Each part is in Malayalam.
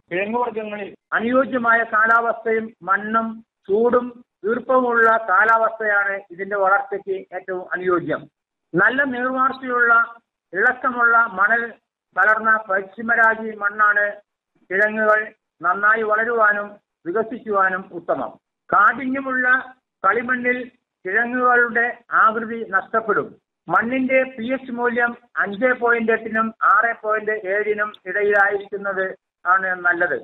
കിഴങ്ങുവർഗ്ഗങ്ങളിൽ അനുയോജ്യമായ കാലാവസ്ഥയും മണ്ണും ചൂടും ഈർപ്പമുള്ള കാലാവസ്ഥയാണ് ഇതിന്റെ വളർച്ചയ്ക്ക് ഏറ്റവും അനുയോജ്യം നല്ല നീർവാർച്ചയുള്ള ഇളക്കമുള്ള മണൽ കലർന്ന പശ്ചിമരാജി മണ്ണാണ് കിഴങ്ങുകൾ നന്നായി വളരുവാനും വികസിക്കുവാനും ഉത്തമം കാഠിന്യമുള്ള കളിമണ്ണിൽ കിഴങ്ങുകളുടെ ആകൃതി നഷ്ടപ്പെടും മണ്ണിന്റെ പി എച്ച് മൂല്യം അഞ്ച് പോയിന്റ് എട്ടിനും ആറ് പോയിന്റ് ഏഴിനും ഇടയിലായിരിക്കുന്നത് ആണ് നല്ലത്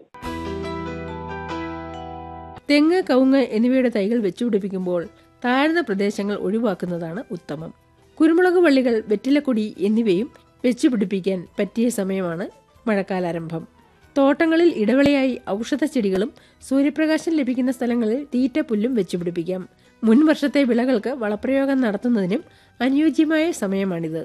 തെങ്ങ് കവുങ്ങ് എന്നിവയുടെ തൈകൾ വെച്ചുപിടിപ്പിക്കുമ്പോൾ താഴ്ന്ന പ്രദേശങ്ങൾ ഒഴിവാക്കുന്നതാണ് ഉത്തമം കുരുമുളക് വള്ളികൾ വെറ്റിലക്കൊടി എന്നിവയും വെച്ചുപിടിപ്പിക്കാൻ പറ്റിയ സമയമാണ് മഴക്കാലാരംഭം തോട്ടങ്ങളിൽ ഇടവേളയായി ഔഷധ ചെടികളും സൂര്യപ്രകാശം ലഭിക്കുന്ന സ്ഥലങ്ങളിൽ തീറ്റ പുല്ലും വെച്ചുപിടിപ്പിക്കാം മുൻ വർഷത്തെ വിളകൾക്ക് വളപ്രയോഗം നടത്തുന്നതിനും അനുയോജ്യമായ സമയമാണിത്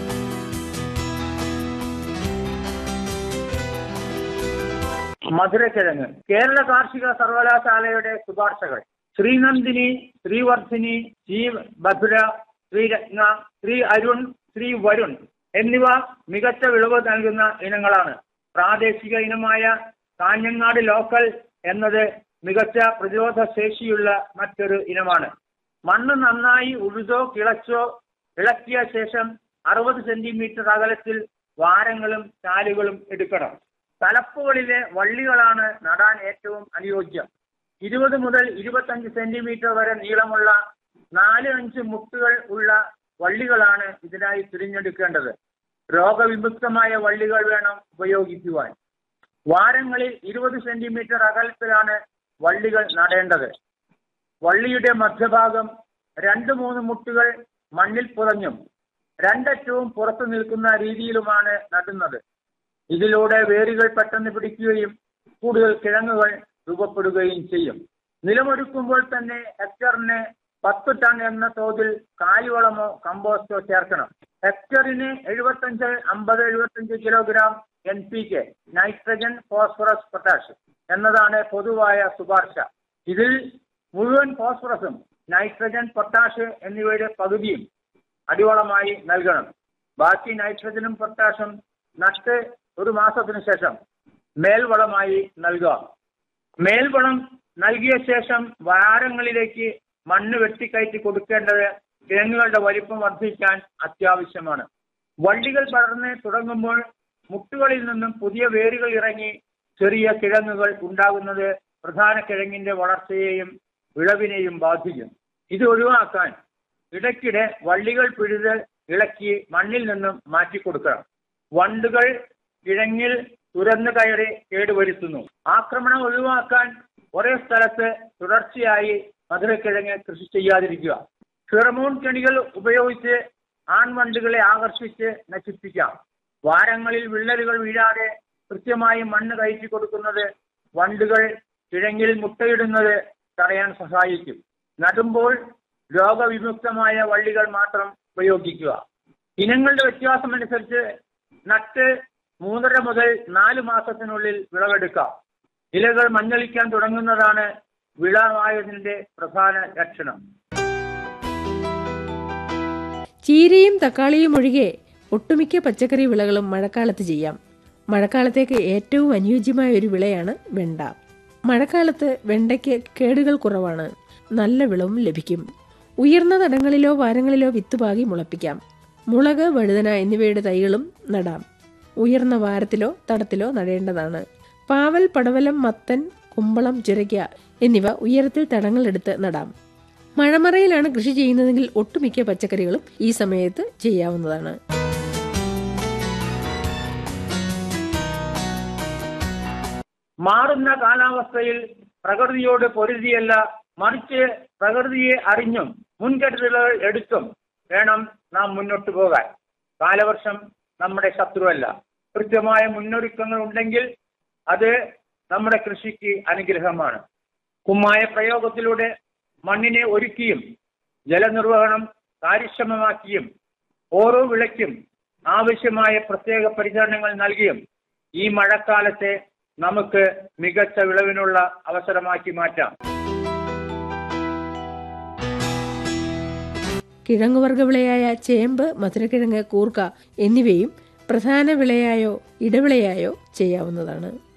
മധുരക്കിഴങ്ങ് കേരള കാർഷിക സർവകലാശാലയുടെ ശുപാർശകൾ ശ്രീനന്ദിനി ശ്രീവർദ്ധിനി ശ്രീ മധുര ശ്രീരത്ന ശ്രീ അരുൺ ശ്രീ വരുൺ എന്നിവ മികച്ച വിളവ് നൽകുന്ന ഇനങ്ങളാണ് പ്രാദേശിക ഇനമായ കാഞ്ഞങ്ങാട് ലോക്കൽ എന്നത് മികച്ച പ്രതിരോധ ശേഷിയുള്ള മറ്റൊരു ഇനമാണ് മണ്ണ് നന്നായി ഉഴുതോ കിളച്ചോ ഇളക്കിയ ശേഷം അറുപത് സെന്റിമീറ്റർ അകലത്തിൽ വാരങ്ങളും ചാലുകളും എടുക്കണം തലപ്പുകളിലെ വള്ളികളാണ് നടാൻ ഏറ്റവും അനുയോജ്യം ഇരുപത് മുതൽ ഇരുപത്തഞ്ച് സെന്റിമീറ്റർ വരെ നീളമുള്ള നാല് അഞ്ച് മുട്ടുകൾ ഉള്ള വള്ളികളാണ് ഇതിനായി തിരഞ്ഞെടുക്കേണ്ടത് രോഗവിമുക്തമായ വള്ളികൾ വേണം ഉപയോഗിക്കുവാൻ വാരങ്ങളിൽ ഇരുപത് സെന്റിമീറ്റർ അകലത്തിലാണ് വള്ളികൾ നടേണ്ടത് വള്ളിയുടെ മധ്യഭാഗം രണ്ട് മൂന്ന് മുട്ടുകൾ മണ്ണിൽ പുതഞ്ഞും രണ്ടറ്റവും പുറത്തു നിൽക്കുന്ന രീതിയിലുമാണ് നടുന്നത് ഇതിലൂടെ വേരുകൾ പെട്ടെന്ന് പിടിക്കുകയും കൂടുതൽ കിഴങ്ങുകൾ രൂപപ്പെടുകയും ചെയ്യും നിലമൊരുക്കുമ്പോൾ തന്നെ ഹെക്ടറിന് പത്ത് ടൺ എന്ന തോതിൽ കാലിവളമോ കമ്പോസ്റ്റോ ചേർക്കണം ഹെക്ടറിന് എഴുപത്തഞ്ച് അമ്പത് എഴുപത്തഞ്ച് kilogram N P K nitrogen phosphorus potash എന്നതാണ് പൊതുവായ ശുപാർശ ഇതിൽ മുഴുവൻ ഫോസ്ഫറസും നൈട്രജൻ പൊട്ടാഷ് എന്നിവയുടെ പകുതിയും അടിവളമായി നൽകണം ബാക്കി നൈട്രജനും പൊട്ടാഷും നട്ട് ഒരു മാസത്തിനു ശേഷം മേൽവളമായി നൽകുക മേൽവളം നൽകിയ ശേഷം വാരങ്ങളിലേക്ക് മണ്ണ് വെട്ടിക്കയറ്റി കൊടുക്കേണ്ടത് കിഴങ്ങുകളുടെ വലിപ്പം വർദ്ധിക്കാൻ അത്യാവശ്യമാണ് വള്ളികൾ പടർന്ന് തുടങ്ങുമ്പോൾ മുട്ടുകളിൽ നിന്നും പുതിയ വേരുകൾ ഇറങ്ങി ചെറിയ കിഴങ്ങുകൾ ഉണ്ടാകുന്നത് പ്രധാന കിഴങ്ങിന്റെ വളർച്ചയെയും വിളവിനെയും ബാധിക്കും ഇത് ഒഴിവാക്കാൻ ഇടയ്ക്കിടെ വള്ളികൾ പിഴുത് ഇളക്കി മണ്ണിൽ നിന്നും മാറ്റിക്കൊടുക്കണം വണ്ടുകൾ കിഴങ്ങിൽ തുരന്നു കയറി കേടുവരുത്തുന്നു ആക്രമണം ഒഴിവാക്കാൻ ഒരേ സ്ഥലത്ത് തുടർച്ചയായി മധുരക്കിഴങ്ങ് കൃഷി ചെയ്യാതിരിക്കുക ഫിറമോൺ കെണികൾ ഉപയോഗിച്ച് ആൺവണ്ടുകളെ ആകർഷിച്ച് നശിപ്പിക്കാം വാരങ്ങളിൽ വിള്ളലുകൾ വീഴാതെ കൃത്യമായി മണ്ണ് കയറ്റി കൊടുക്കുന്നത് വണ്ടുകൾ കിഴങ്ങിൽ മുട്ടയിടുന്നത് തടയാൻ സഹായിക്കും നടുമ്പോൾ രോഗവിമുക്തമായ വള്ളികൾ മാത്രം ഉപയോഗിക്കുക ഇനങ്ങളുടെ വ്യത്യാസമനുസരിച്ച് നട്ട് മൂന്നര മുതൽ നാല് മാസത്തിനുള്ളിൽ വിളവെടുക്കാം ഇലകൾ മഞ്ഞളിക്കാൻ തുടങ്ങുന്നതാണ് വിളവായതിന്റെ പ്രധാന ലക്ഷണം ചീരയും തക്കാളിയും ഒഴികെ ഒട്ടുമിക്ക പച്ചക്കറി വിളകളും മഴക്കാലത്ത് ചെയ്യാം മഴക്കാലത്തേക്ക് ഏറ്റവും അനുയോജ്യമായ ഒരു വിളയാണ് വെണ്ട മഴക്കാലത്ത് വെണ്ടയ്ക്ക് കേടുകൾ കുറവാണ് നല്ല വിളവും ലഭിക്കും ഉയർന്ന തടങ്ങളിലോ വാരങ്ങളിലോ വിത്തുപാകി മുളപ്പിക്കാം മുളക് വഴുതന എന്നിവയുടെ തൈകളും നടാം ഉയർന്ന വാരത്തിലോ തടത്തിലോ നടേണ്ടതാണ് പാവൽ പടവലം മത്തൻ കുമ്പളം ചുരയ്ക്ക എന്നിവ ഉയരത്തിൽ തടങ്ങളെടുത്ത് നടാം മഴമറയിലാണ് കൃഷി ചെയ്യുന്നതെങ്കിൽ ഒട്ടുമിക്ക പച്ചക്കറികളും ഈ സമയത്ത് ചെയ്യാവുന്നതാണ് മാറുന്ന കാലാവസ്ഥയിൽ പ്രകൃതിയോട് പൊരുതിയല്ല മറിച്ച് പ്രകൃതിയെ അറിഞ്ഞും മുൻകരുതലുകൾ എടുത്തും വേണം നാം മുന്നോട്ട് പോകാൻ കാലവർഷം നമ്മുടെ ശത്രുവല്ല കൃത്യമായ മുന്നൊരുക്കങ്ങൾ ഉണ്ടെങ്കിൽ അത് നമ്മുടെ കൃഷിക്ക് അനുഗ്രഹമാണ് കുമ്മായ പ്രയോഗത്തിലൂടെ മണ്ണിനെ ഒരുക്കിയും ജലനിർവഹണം കാര്യക്ഷമമാക്കിയും ഓരോ വിളയ്ക്കും ആവശ്യമായ പ്രത്യേക പരിചരണങ്ങൾ നൽകിയും ഈ മഴക്കാലത്തെ നമുക്ക് മികച്ച വിളവിനുള്ള അവസരമാക്കി മാറ്റാം കിഴങ്ങുവർഗ വിളയായ ചേമ്പ് മധുരക്കിഴങ്ങ് കൂർക്ക എന്നിവയും പ്രധാന വിളയായോ ഇടവിളയായോ ചെയ്യാവുന്നതാണ്